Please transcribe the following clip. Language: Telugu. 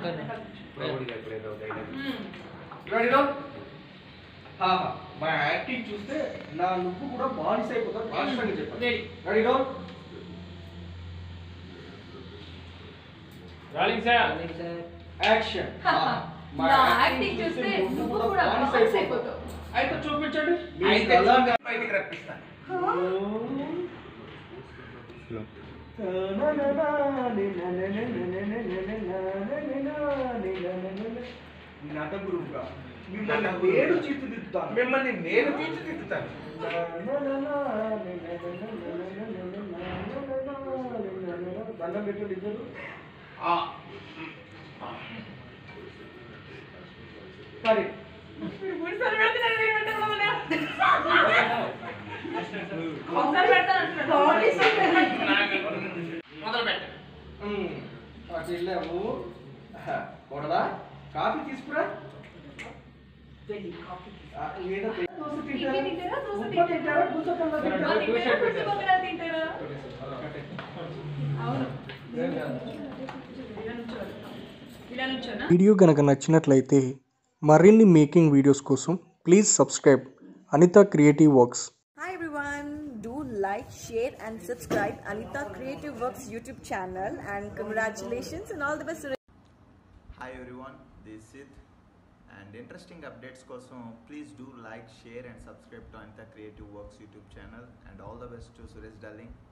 రెడీనా మా యాక్టింగ్ చూస్తే నా నువ్వు కూడా బానిస అయిపోతారు రాష్ట్రంగా చెప్పాలి రెడీనా రాలింగ్ సార్ యాక్షన్ నా యాక్టింగ్ చూస్తే నువ్వు కూడా బానిస అయిపోతావు. అయితే చూపించండి అయితే అలాగా బయటికి రప్పిస్తాను నట గురువుగా మిమ్మల్ని నేను తీర్చిదిద్దుతాను మిమ్మల్ని నేను తీర్చిదిద్దుతాను దండం పెట్టండి ఇద్దరు ఆ, కానీ మూడుసార్లు పెడుతున్నాను, నేను పెట్టను మమ్మల్ని. ఒకసారి పెడతాను అంటున్నాడు. మొదలు పెట్టండి అటు వెళ్ళాము కూడదా కాఫీ తీసుకురా వెళ్ళి కాఫీ ఆ, లేదా దోశ ఇడ్లీ తింటారా? దోశ ఉప్మా తింటారా? దోశ కన్నా ఉప్మా తింటారా? తింటారా? దోశ బొమ్మలా తింటారా? అవును ఇలా నుంచోవాలి. ఇలా నుంచోనా వీడియో గనక నచ్చినట్లయితే మరిన్ని మేకింగ్ వీడియోస్ కోసం please subscribe Anitha creative works Hi everyone, do like, share and subscribe Anita Creative Works YouTube channel and congratulations and all the best. Hi everyone this Sid and interesting updates కోసం please do like share and subscribe to Anitha creative works YouTube channel and all the best to Suresh darling